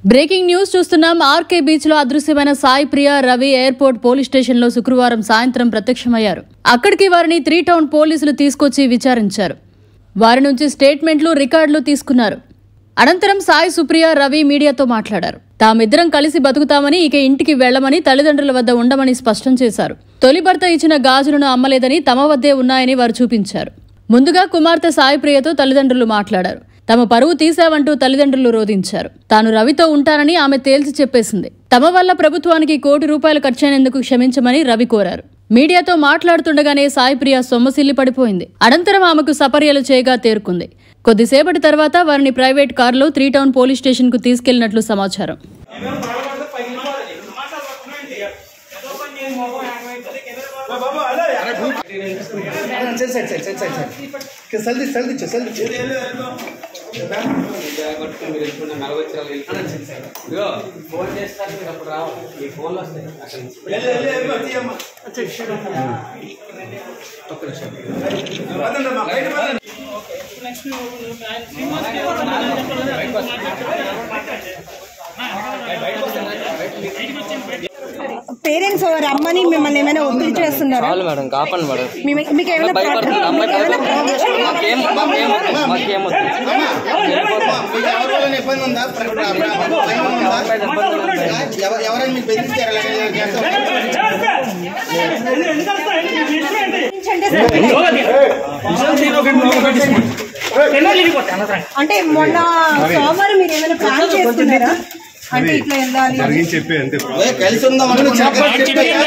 Breaking news చూస్తున్నాం RK beach లో అదృశ్యమైన Sai Priya Ravi airport police station లో శుక్రవారం సాయంత్రం ప్రత్యక్షమయ్యారు అక్కడికి వారిని త్రీ టౌన్ పోలీసులు తీసుకొచ్చి విచారించారు వారి నుంచి స్టేట్మెంట్లు రికార్డులు తీసుకున్నారు అనంతరం సాయి సుప్రియ రవి మీడియాతో మాట్లాడారు తామిద్దరం కలిసి బతుకుతామని ఇక ఇంటికి వెళ్లమని తల్లిదండ్రుల వద్ద ఉండమని స్పష్టం చేశారు తొలి భర్త ఇచ్చిన గాజులను అమ్మలేదని తమ వద్దే ఉన్నాయని వారు చూపించారు ముందుగా కుమార్తె సాయి ప్రియతో తల్లిదండ్రులు మాట్లాడారు తమ పరువు తీశావంటూ తల్లిదండ్రులు రోధించారు తాను రవితో ఉంటానని ఆమె తేల్చి చెప్పేసింది తమ వల్ల ప్రభుత్వానికి కోటి రూపాయలు ఖర్చయినందుకు క్షమించమని రవి కోరారు మీడియాతో మాట్లాడుతుండగానే సాయి ప్రియ సొమ్మసిల్లి పడిపోయింది అనంతరం ఆమెకు సపర్యలు చేయగా తేరుకుంది కొద్దిసేపటి తర్వాత వారిని ప్రైవేట్ కారులో త్రీ టౌన్ పోలీస్ స్టేషన్ కు తీసుకెళ్లినట్లు సమాచారం side side side side side side సల్ది సల్ది సల్ది పట్టుకుని మీరు వెళ్ళిపోయిన నలభై చిరాలు వెళ్ళిపోయిన ఇదిగో ఫోన్ చేస్తారు మీరు అప్పుడు రావాలి మీ ఫోన్లో వస్తాయి అక్కడి నుంచి ఒక్క నిమిషం పేరెంట్స్ రమ్మని మిమ్మల్ని ఏమైనా ఒత్తిడి చేస్తున్నారా చాలు మేడం కాపండి మేడం మీ- మీకు ఏమైనా భయపడుతుంది ప్రాబ్లం- అమ్మాయి మీకు ఏమైనా భయపడుతుంది మాకేం మాకేం వద్దు, మాకేం వద్దు మీకు ఎవరివల్ల ఇబ్బంది ఉందా ప్ర- ప్ర- ప్ర- భయం ఉందా? ఎవ- ఎవరైనా మీకు బెదిరించారా లేదా? అంటే మొన్న సోమవారం మీరు ఏమైనా ప్లాన్ చేస్తున్నారా అంటే ఇట్లా వెళ్ళాలి అని? ఏ, కలిసి ఉందాం అనుకున్నా. చెప్పకపోతే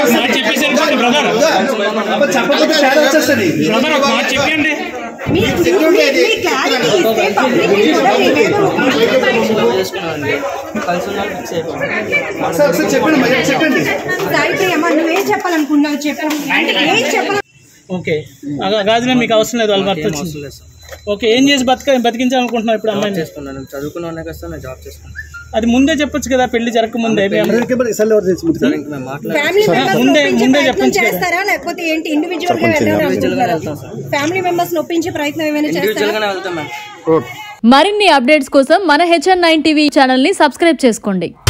తేడా వచ్చేస్తుంది. మీ- మీ- మీ- మీ clarity ఇస్తే public కి కూడా మేమేదో చేసుకున్నామండి కలిసి ఉన్నా ఫిక్స్ అయిపోయింది ఒకసారి ఒకసారి చెప్పండి మరి చెప్పండి సాయిత్రి అమ్మ నువ్వేం చెప్పాలనుకున్నావు చెప్పు అంటే ఏం చెప్పాలి ఓకే ఆ గాజులే మీకు అవసరం లేదు వాళ్ళు భర్త ఏం వచ్చింది అవసరం లేదు సార్ ఓకే ఏం చేసి బతక బతికించాలనుకుంటున్నావు ఇప్పుడు జాబ్ అమ్మాయిని చేసుకున్నాను చదువుకున్న వాళ్ళకి వస్తే నేను జాబ్ చేసుకున్నాను అది ముందే చెప్పొచ్చు కదా పెళ్లి జరగక ముందే మేము- సార్ ఇంక మేము మాట్లాడాలి ఫ్యామిలీ మెంబర్స్ ముందే- ఒప్పించే ముందే ప్రయత్నం చెప్పొచ్చు కదా. చేస్తారా లేకపోతే ఏంటి ఇండివిజువల్ గా వెళ్ళాలి ఫ్యామిలీ మెంబర్స్ ఒప్పించే ప్రయత్నం ఏమైనా ఇండివిజువల్ చేస్తారా గానే వెళ్తాం మేడం మరిన్ని అప్డేట్స్ కోసం మన హెచ్ఎన్ నైన్ టీవీ ఛానల్ ని సబ్స్క్రైబ్ చేసుకోండి